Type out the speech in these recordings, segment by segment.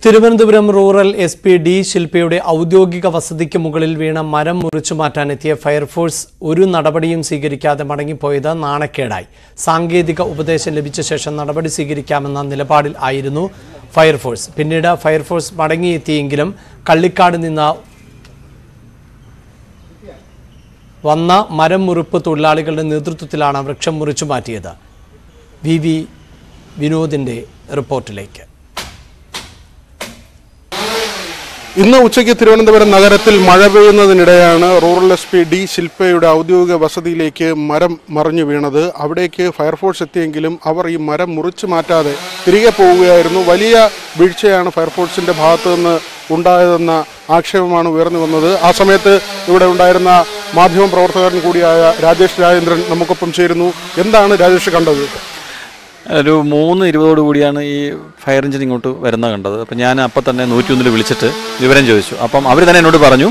Thiruvananthapuram rural S P D ശില്പയുടെ ഔദ്യോഗിക വസതിക്ക് മുകളിൽ വീണ മരം മുറിച്ചു മാറ്റാനെത്തിയ ഫയർഫോഴ്സ് ഒരു നടപടിയും സ്വീകരിക്കാതെ മടങ്ങിപ്പോയത് നാണക്കേടായി സാങ്കേതിക ഉപദേശം ലഭിച്ച ശേഷം നടപടി സ്വീകരിക്കാമെന്ന നിലപാടിൽ ആയിരുന്നു ഫയർഫോഴ്സ് പിന്നീട് ഫയർഫോഴ്സ് മടങ്ങിയെത്തിയെങ്കിലും കള്ളിക്കാട് നിന്ന് വന്ന മരം മുറിപ്പ് തൊഴിലാളികളുടെ നേതൃത്വത്തിലാണ് വൃക്ഷം മുറിച്ചു മാറ്റിയത് വി വി വിനോദിന്റെ റിപ്പോർട്ടിലേക്ക് ഇന്ന് ഉച്ചയ്ക്ക് തിരുവനന്തപുരം നഗരത്തിൽ മഴ പെയ്യുന്നതിനിടെയാണ് റൂറൽ എസ് പി ഡി ശില്പയുടെ ഔദ്യോഗിക വസതിയിലേക്ക് മരം മറിഞ്ഞു വീണത് അവിടേക്ക് ഫയർഫോഴ്സ് എത്തിയെങ്കിലും അവർ ഈ മരം മുറിച്ചു മാറ്റാതെ തിരികെ പോവുകയായിരുന്നു വലിയ വീഴ്ചയാണ് ഫയർഫോഴ്സിന്റെ ഭാഗത്തു നിന്ന് ഉണ്ടായതെന്ന ആക്ഷേപമാണ് ഉയർന്നു വന്നത് ആ സമയത്ത് ഇവിടെ ഉണ്ടായിരുന്ന മാധ്യമ പ്രവർത്തകൻ കൂടിയായ രാജേഷ് രാജേന്ദ്രൻ നമുക്കൊപ്പം ചേരുന്നു എന്താണ് രാജേഷ് കണ്ടത് ഒരു മൂന്ന് ഇരുപതോട് കൂടിയാണ് ഈ ഫയർ എഞ്ചിൻ ഇങ്ങോട്ട് വരുന്ന കണ്ടത് അപ്പം ഞാൻ അപ്പം തന്നെ നൂറ്റിയൊന്നിൽ വിളിച്ചിട്ട് വിവരം ചോദിച്ചു അപ്പം അവർ തന്നെ എന്നോട് പറഞ്ഞു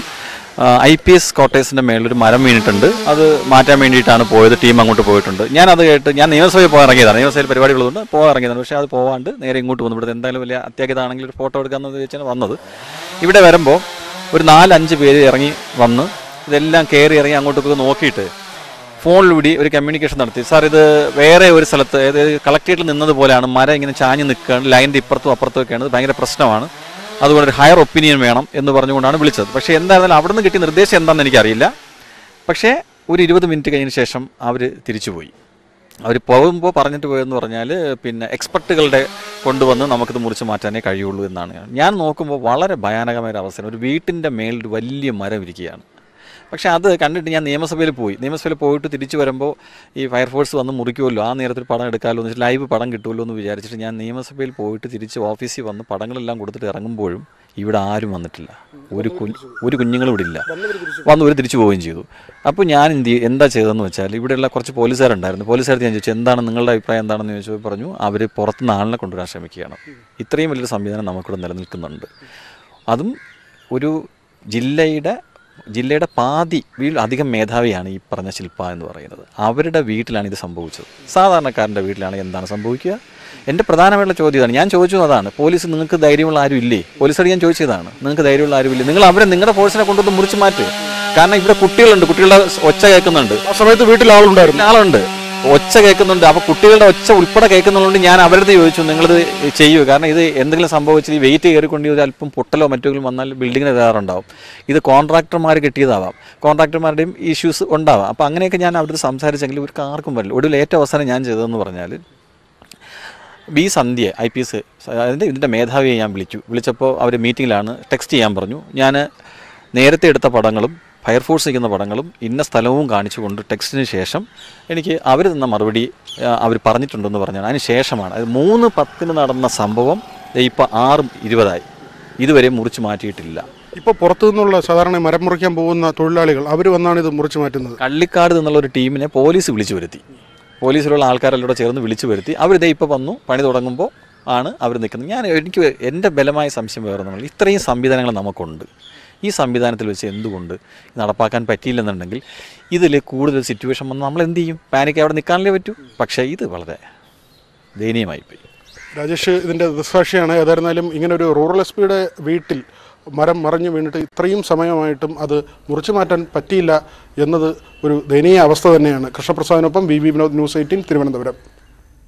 ഐ പി എസ് കോട്ടേഴ്സിൻ്റെ മേളിലൊരു മരം വീണിട്ടുണ്ട് അത് മാറ്റാൻ വേണ്ടിയിട്ടാണ് പോയത് ടീം അങ്ങോട്ട് പോയിട്ടുണ്ട് ഞാൻ അത് കേട്ട് ഞാൻ നിയമസഭയിൽ പോകാൻ ഇറങ്ങിയതാണ് നിയമസഭയിൽ പരിപാടികളുണ്ട് പോകാൻ ഇറങ്ങിയതാണ് പക്ഷേ അത് പോകാണ്ട് നേരെ ഇങ്ങോട്ട് വന്നു ഇവിടെ എന്തായാലും വലിയ അത്യാഹിതമാണെങ്കിൽ ഒരു ഫോട്ടോ എടുക്കാമെന്ന് ചോദിച്ചാണ് വന്നത് ഇവിടെ വരുമ്പോൾ ഒരു നാലഞ്ച് പേര് ഇറങ്ങി വന്ന് ഇതെല്ലാം കയറി ഇറങ്ങി അങ്ങോട്ടൊക്കെ നോക്കിയിട്ട് ഫോണിലൂടെ ഒരു കമ്മ്യൂണിക്കേഷൻ നടത്തി സാർ ഇത് വേറെ ഒരു സ്ഥലത്ത് അതായത് കളക്ടറേറ്റിൽ നിന്നതുപോലെയാണ് മരം ഇങ്ങനെ ചാഞ്ഞ് നിൽക്കുകയാണ് ലൈനിൻ്റെ ഇപ്പുറത്തും അപ്പുറത്തും ഒക്കെയാണ് ഇത് ഭയങ്കര പ്രശ്നമാണ് അതുകൊണ്ട് ഒരു ഹയർ ഒപ്പീനിയൻ വേണം എന്ന് പറഞ്ഞുകൊണ്ടാണ് വിളിച്ചത് പക്ഷേ എന്തായിരുന്നാലും അവിടെ നിന്ന് കിട്ടിയ നിർദ്ദേശം എന്താണെന്ന് എനിക്കറിയില്ല പക്ഷേ ഒരു ഇരുപത് മിനിറ്റ് കഴിഞ്ഞ ശേഷം അവർ തിരിച്ചുപോയി അവർ പോകുമ്പോൾ പറഞ്ഞിട്ട് പോയെന്ന് പറഞ്ഞാൽ പിന്നെ എക്സ്പെർട്ടുകളുടെ കൊണ്ടുവന്ന് നമുക്കിത് മുറിച്ച് മാറ്റാനേ കഴിയുള്ളൂ എന്നാണ് ഞാൻ- ഞാൻ നോക്കുമ്പോൾ വളരെ ഭയാനകമായ ഒരു അവസരം ഒരു വീട്ടിൻ്റെ മേളിൽ ഒരു വലിയ മരം ഇരിക്കുകയാണ് പക്ഷേ അത് കണ്ടിട്ട് ഞാൻ നിയമസഭയിൽ പോയി നിയമസഭയിൽ പോയിട്ട് തിരിച്ചു വരുമ്പോൾ ഈ ഫയർഫോഴ്സ് വന്ന് മുറിക്കുമല്ലോ ആ നേരത്തിൽ പടം എടുക്കാമല്ലോ എന്ന് വെച്ചാൽ ലൈവ് പടം കിട്ടുമല്ലോ എന്ന് വിചാരിച്ചിട്ട് ഞാൻ നിയമസഭയിൽ പോയിട്ട് തിരിച്ച് ഓഫീസിൽ വന്ന് പടങ്ങളെല്ലാം കൊടുത്തിട്ട് ഇറങ്ങുമ്പോഴും ഇവിടെ ആരും വന്നിട്ടില്ല ഒരു കുഞ്ഞ് ഒരു കുഞ്ഞുങ്ങളും ഇവിടെ ഇല്ല വന്ന് ഒരു തിരിച്ചു പോവുകയും ചെയ്തു അപ്പോൾ ഞാൻ എന്ത് ചെയ്യും- എന്താ ചെയ്തതെന്ന് വെച്ചാൽ ഇവിടെയുള്ള കുറച്ച് പോലീസുകാരുണ്ടായിരുന്നു പോലീസുകാർ ഞാൻ ചോദിച്ചു എന്താണ് നിങ്ങളുടെ അഭിപ്രായം എന്താണെന്ന് ചോദിച്ചപ്പോൾ പറഞ്ഞു അവർ പുറത്തുനിന്ന് ആളിനെ കൊണ്ടുവരാൻ ശ്രമിക്കുകയാണ് ഇത്രയും വലിയൊരു സംവിധാനം നമുക്കിവിടെ നിലനിൽക്കുന്നുണ്ട് അതും ഒരു ജില്ലയുടെ ജില്ലയുടെ പാതി വീട് അധികം മേധാവിയാണ് ഈ പറഞ്ഞ ശില്പ എന്ന് പറയുന്നത് അവരുടെ വീട്ടിലാണ് ഇത് സംഭവിച്ചത് സാധാരണക്കാരൻ്റെ വീട്ടിലാണ് എന്താണ് സംഭവിക്കുക എൻ്റെ പ്രധാനമായിട്ടുള്ള ചോദ്യം ഇതാണ് ഞാൻ ചോദിച്ചത് അതാണ് പോലീസ് നിങ്ങൾക്ക് ധൈര്യമുള്ള ആരും ഇല്ലേ പോലീസോട് ഞാൻ ചോദിച്ചതാണ് നിങ്ങൾക്ക് ധൈര്യമുള്ള ആരും ഇല്ലേ നിങ്ങൾ അവരെ നിങ്ങളുടെ ഫോഴ്സിനെ കൊണ്ടുവന്ന് മുറിച്ച് മാറ്റ് കാരണം ഇവിടെ കുട്ടികളുണ്ട് കുട്ടികളുടെ ഒച്ച കേൾക്കുന്നുണ്ട് ആ സമയത്ത് വീട്ടിൽ ആളുണ്ടായിരുന്നു ആളുണ്ട് ഒച്ച കേൾക്കുന്നുണ്ട് അപ്പൊ കുട്ടികളുടെ ഒച്ച ഉൾപ്പെടെ കേൾക്കുന്നുണ്ട് ഞാൻ അവരുടെ ചോദിച്ചു നിങ്ങളിത് ചെയ്യൂ കാരണം ഇത് എന്തെങ്കിലും സംഭവിച്ചാൽ ഈ വെയിറ്റ് കയറിക്കൊണ്ട് ഒരു അല്പം പൊട്ടലോ മറ്റെങ്കിലും വന്നാൽ ബിൽഡിങ്ങിന് തയ്യാറുണ്ടാവും ഇത് കോൺട്രാക്ടർമാർ കിട്ടിയതാവാം കോൺട്രാക്ടർമാരുടെയും ഇഷ്യൂസ് ഉണ്ടാവാം അപ്പോൾ അങ്ങനെയൊക്കെ ഞാൻ അവരുടെ സംസാരിച്ചെങ്കിൽ ഇവർക്ക് ആർക്കും പറ്റില്ല ഒടുവിൽ ഏറ്റവും അവസാനം ഞാൻ ചെയ്തതെന്ന് പറഞ്ഞാൽ B Sandhya I P S അതിൻ്റെ ഇതിൻ്റെ മേധാവിയെ ഞാൻ വിളിച്ചു വിളിച്ചപ്പോൾ അവർ മീറ്റിങ്ങിലാണ് ടെക്സ്റ്റ് ചെയ്യാൻ പറഞ്ഞു ഞാൻ നേരത്തെ എടുത്ത പടങ്ങളും ഫയർഫോഴ്സ് നിൽക്കുന്ന പടങ്ങളും ഇന്ന സ്ഥലവും കാണിച്ചുകൊണ്ട് ടെക്സ്റ്റിന് ശേഷം എനിക്ക് അവർ തന്ന മറുപടി അവർ പറഞ്ഞിട്ടുണ്ടെന്ന് പറഞ്ഞാണ് അതിന് ശേഷമാണ് അത് മൂന്ന് പത്തിന് നടന്ന സംഭവം ഇപ്പോൾ ആറ് ഇരുപതായി ഇതുവരെ മുറിച്ച് മാറ്റിയിട്ടില്ല ഇപ്പോൾ പുറത്തു നിന്നുള്ള സാധാരണ മരം മുറിക്കാൻ പോകുന്ന തൊഴിലാളികൾ അവർ വന്നാണ് ഇത് മുറിച്ചു മാറ്റുന്നത് കള്ളിക്കാട് എന്നുള്ള ഒരു ടീമിനെ പോലീസ് വിളിച്ചു വരുത്തി പോലീസിലുള്ള ആൾക്കാരെല്ലാം കൂടെ ചേർന്ന് വിളിച്ചു വരുത്തി അവരിതേ ഇപ്പോൾ വന്നു പണി തുടങ്ങുമ്പോൾ ആണ് അവർ നിൽക്കുന്നത് ഞാൻ എനിക്ക് എൻ്റെ ബലമായ സംശയം വേറെ ഒന്നുമില്ല ഇത്രയും സംവിധാനങ്ങൾ നമുക്കുണ്ട് ഈ സംവിധാനത്തിൽ വെച്ച് എന്തുകൊണ്ട് ഇത് നടപ്പാക്കാൻ പറ്റിയില്ലെന്നുണ്ടെങ്കിൽ ഇതിൽ കൂടുതൽ സിറ്റുവേഷൻ വന്ന് നമ്മൾ എന്ത് ചെയ്യും പാനിക്ക് അവിടെ നിൽക്കാനല്ലേ പറ്റൂ പക്ഷേ ഇത് വളരെ ദയനീയമായിപ്പോയി രാജേഷ് ഇതിൻ്റെ ദൃസാക്ഷിയാണ് ഏതായിരുന്നാലും ഇങ്ങനെ ഒരു റൂറൽ എസ് പിയുടെ വീട്ടിൽ മരം മറിഞ്ഞു വീണിട്ട് ഇത്രയും സമയമായിട്ടും അത് മുറിച്ചു മാറ്റാൻ പറ്റിയില്ല എന്നത് ഒരു ദയനീയ അവസ്ഥ തന്നെയാണ് കൃഷ്ണപ്രസാദിനൊപ്പം V V Vinod news eighteen Thiruvananthapuram